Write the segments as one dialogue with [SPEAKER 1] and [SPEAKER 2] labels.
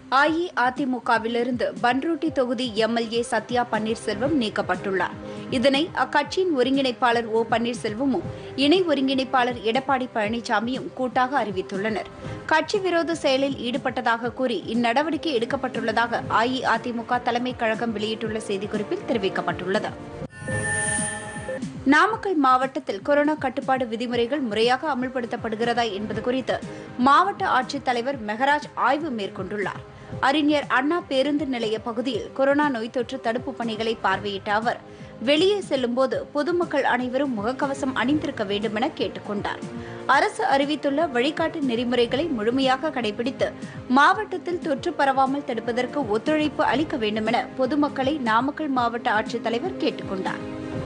[SPEAKER 1] அஇஅதிமுகவிலிருந்து பன்ருட்டி தொகுதி எம்எல்ஏ சத்யா பன்னீர்செல்வம் நீக்கப்பட்டுள்ளார் இதனை அக்கட்சியின் ஒருங்கிணைப்பாளர் ஓ பன்னீர்செல்வமும் இணை ஒருங்கிணைப்பாளர் எடப்பாடி பழனிசாமியும் கூட்டாக அறிவித்துள்ளனர் கட்சி விரோத செயலில் ஈடுபட்டதாக கூறி இந்நடவடிக்கை எடுக்கப்பட்டுள்ளதாக அஇஅதிமுக தலைமைக் கழகம் வெளியிட்டுள்ள செய்திக்குறிப்பில் தெரிவிக்கப்பட்டுள்ளது நாமக்கல் மாவட்டத்தில் கொரோனா கட்டுப்பாடு விதிமுறைகள் முறையாக அமல்படுத்தப்படுகிறதா என்பது குறித்து மாவட்ட ஆட்சித்தலைவர் மெகராஜ் ஆய்வு மேற்கொண்டுள்ளார் அறிஞர் அண்ணா பேருந்து நிலைய பகுதியில் கொரோனா நோய் தொற்று தடுப்பு பணிகளை பார்வையிட்ட அவர் வெளியே செல்லும்போது பொதுமக்கள் அனைவரும் முகக்கவசம் அணிந்திருக்க வேண்டும் என கேட்டுக்கொண்டார் அரசு அறிவித்துள்ள வழிகாட்டு நெறிமுறைகளை முழுமையாக கடைபிடித்து மாவட்டத்தில் தொற்று பரவாமல் தடுப்பதற்கு ஒத்துழைப்பு அளிக்க வேண்டும் என பொதுமக்களை நாமக்கல் மாவட்ட ஆட்சித்தலைவர் கேட்டுக்கொண்டார்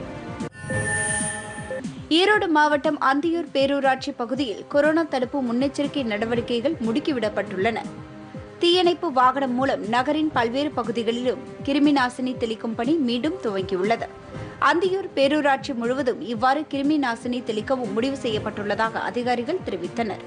[SPEAKER 1] ஈரோடு மாவட்டம் அந்தியூர் பேரூராட்சி பகுதியில் கொரோனா தடுப்பு முன்னெச்சரிக்கை நடவடிக்கைகள் முடுக்கிவிடப்பட்டுள்ளன தீயணைப்பு வாகனம் மூலம் நகரின் பல்வேறு பகுதிகளிலும் கிருமி நாசினி தெளிக்கும் பணி மீண்டும் துவங்கியுள்ளது அந்தியூர் பேரூராட்சி முழுவதும் இவ்வாறு கிருமி நாசினி தெளிக்கவும் முடிவு செய்யப்பட்டுள்ளதாக அதிகாரிகள் தெரிவித்தனர்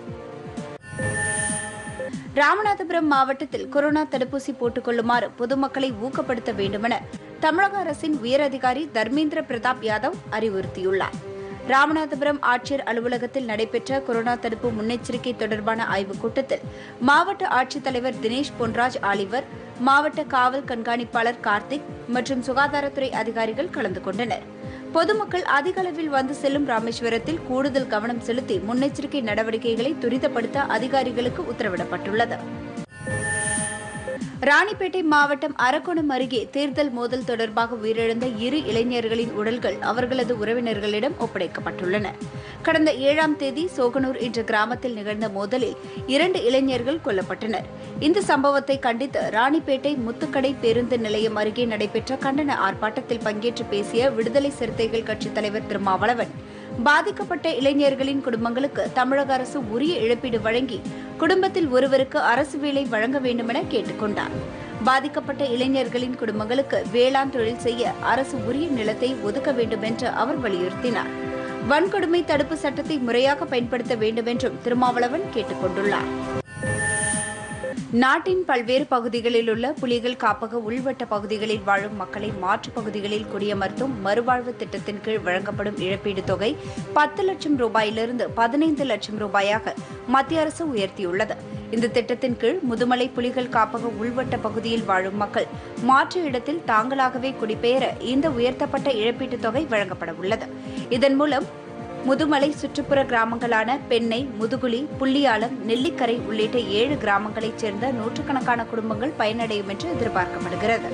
[SPEAKER 1] ராமநாதபுரம் மாவட்டத்தில் கொரோனா தடுப்பூசி போட்டுக் கொள்ளுமாறு பொதுமக்களை ஊக்கப்படுத்த வேண்டுமென தமிழக அரசின் உயரதிகாரி தர்மேந்திர பிரதாப் யாதவ் அறிவுறுத்தியுள்ளார் ராமநாதபுரம் ஆட்சியர் அலுவலகத்தில் நடைபெற்ற கொரோனா தடுப்பு முன்னெச்சரிக்கை தொடர்பான ஆய்வுக் கூட்டத்தில் மாவட்ட ஆட்சித்தலைவர் தினேஷ் பொன்ராஜ் ஆலிவர் மாவட்ட காவல் கண்காணிப்பாளர் கார்த்திக் மற்றும் சுகாதாரத்துறை அதிகாரிகள் கலந்து கொண்டனர் பொதுமக்கள் அதிக அளவில் வந்து செல்லும் ராமேஸ்வரத்தில் கூடுதல் கவனம் செலுத்தி முன்னெச்சரிக்கை நடவடிக்கைகளை துரிதப்படுத்த அதிகாரிகளுக்கு உத்தரவிடப்பட்டுள்ளது ராணிப்பேட்டை மாவட்டம் அரக்கோணம் அருகே தேர்தல் மோதல் தொடர்பாக உயிரிழந்த இரு இளைஞர்களின் உடல்கள் அவர்களது உறவினர்களிடம் ஒப்படைக்கப்பட்டுள்ளன கடந்த ஏழாம் தேதி சோகனூர் என்ற கிராமத்தில் நிகழ்ந்த மோதலில் இரண்டு இளைஞர்கள் கொல்லப்பட்டனர் இந்த சம்பவத்தை கண்டித்து ராணிப்பேட்டை முத்துக்கடை பேருந்து நிலையம் அருகே நடைபெற்ற கண்டன ஆர்ப்பாட்டத்தில் பங்கேற்று பேசிய விடுதலை சிறுத்தைகள் கட்சித் தலைவர் திருமாவளவன் பாதிக்கப்பட்ட இளைஞர்களின் குடும்பங்களுக்கு தமிழக அரசு உரிய இழப்பீடு வழங்கி குடும்பத்தில் ஒருவருக்கு அரசு வேலை வழங்க வேண்டுமென கேட்டுக்கொண்டார் பாதிக்கப்பட்ட இளைஞர்களின் குடும்பங்களுக்கு வேளாண் தொழில் செய்ய அரசு உரிய நிலத்தை ஒதுக்க வேண்டும் என்று அவர் வலியுறுத்தினார் வன்கொடுமை தடுப்பு சட்டத்தை முறையாக பயன்படுத்த வேண்டும் என்றும் திருமாவளவன் கேட்டுக் கொண்டுள்ளார் நாட்டின் பல்வேறு பகுதிகளில் உள்ள புலிகள் காப்பக உள்வட்ட பகுதிகளில் வாழும் மக்களை மாற்றுப் பகுதிகளில் குடியமர்த்தும் மறுவாழ்வு திட்டத்தின் கீழ் வழங்கப்படும் இழப்பீட்டுத் தொகை பத்து லட்சம் ரூபாயிலிருந்து பதினைந்து லட்சம் ரூபாயாக மத்திய அரசு உயர்த்தியுள்ளது இந்த திட்டத்தின் கீழ் முதுமலை புலிகள் காப்பக உள்வட்ட பகுதியில் வாழும் மக்கள் மாற்று இடத்தில் தாங்களாகவே குடிபெயர இந்த உயர்த்தப்பட்ட இழப்பீட்டுத் தொகை வழங்கப்பட உள்ளது இதன் மூலம் முதுமலை சுற்றுப்புற கிராமங்களான பெண்ணை முதுகுலி புள்ளியாலம் நெல்லிக்கரை உள்ளிட்ட ஏழு கிராமங்களைச் சேர்ந்த நூற்றுக்கணக்கான குடும்பங்கள் பயனடையும் என்று எதிர்பார்க்கப்படுகிறது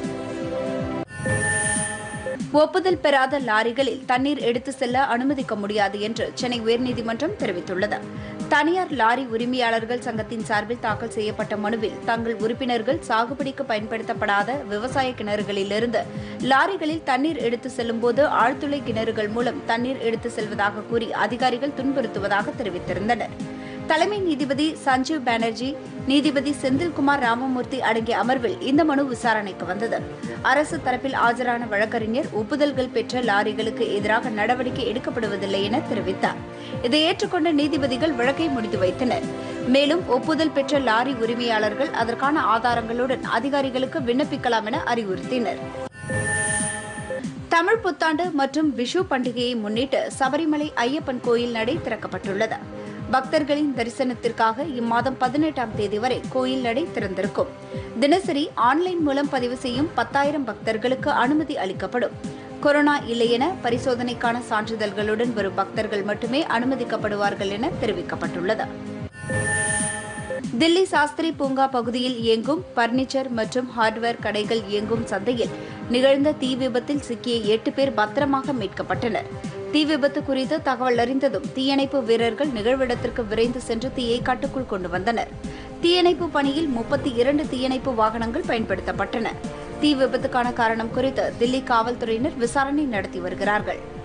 [SPEAKER 1] ஒப்புதல் பெறாத லாரிகளில் தண்ணீர் எடுத்து செல்ல அனுமதிக்க முடியாது என்று சென்னை உயர்நீதிமன்றம் தெரிவித்துள்ளது தனியார் லாரி உரிமையாளர்கள் சங்கத்தின் சார்பில் தாக்கல் செய்யப்பட்ட மனுவில் தங்கள் உறுப்பினர்கள் சாகுபடிக்கு பயன்படுத்தப்படாத விவசாய கிணறுகளிலிருந்து லாரிகளில் தண்ணீர் எடுத்து செல்லும்போது ஆழ்துளை கிணறுகள் மூலம் தண்ணீர் எடுத்து செல்வதாக கூறி அதிகாரிகள் துன்புறுத்துவதாக தெரிவித்திருந்தனர் தலைமை நீதிபதி சஞ்சீவ் பானர்ஜி நீதிபதி செந்தில்குமார் ராமமூர்த்தி அடங்கிய அமர்வில் இந்த மனு விசாரணைக்கு வந்தது அரசு தரப்பில் ஆஜரான வழக்கறிஞர் ஒப்புதல்கள் பெற்ற லாரிகளுக்கு எதிராக நடவடிக்கை எடுக்கப்படுவதில்லை என தெரிவித்தார் இதை ஏற்றுக்கொண்ட நீதிபதிகள் வழக்கை முடித்து வைத்தனர் மேலும் ஒப்புதல் பெற்ற லாரி உரிமையாளர்கள் அதற்கான ஆதாரங்களுடன் அதிகாரிகளுக்கு விண்ணப்பிக்கலாம் என அறிவுறுத்தினர் தமிழ் புத்தாண்டு மற்றும் விஷு பண்டிகையை முன்னிட்டு சபரிமலை ஐயப்பன் கோயில் நடை திறக்கப்பட்டுள்ளது பக்தர்களின் தரிசனத்திற்காக இம்மாதம் பதினெட்டாம் தேதி வரை கோயில் நடை திறந்திருக்கும் தினசரி ஆன்லைன் மூலம் பதிவு செய்யும் பத்தாயிரம் பக்தர்களுக்கு அனுமதி அளிக்கப்படும் கொரோனா இல்லையென பரிசோதனைக்கான சான்றிதழ்களுடன் வரும் பக்தர்கள் மட்டுமே அனுமதிக்கப்படுவார்கள் என தெரிவிக்கப்பட்டுள்ளது தில்லி சாஸ்திரி பூங்கா பகுதியில் இயங்கும் பர்னிச்சர் மற்றும் ஹார்ட்வேர் கடைகள் இயங்கும் சந்தையில் நிகழ்ந்த தீ விபத்தில் சிக்கிய எட்டு பேர் பத்திரமாக மீட்கப்பட்டனர் தீ விபத்து குறித்து தகவல் அறிந்ததும் தீயணைப்பு வீரர்கள் நிகழ்விடத்திற்கு விரைந்து சென்று தீயை கட்டுக்குள் கொண்டு வந்தனர் தீயணைப்பு பணியில் முப்பத்தி இரண்டு தீயணைப்பு வாகனங்கள் பயன்படுத்தப்பட்டன தீ விபத்துக்கான காரணம் குறித்து தில்லி காவல்துறையினர் விசாரணை நடத்தி வருகிறார்கள்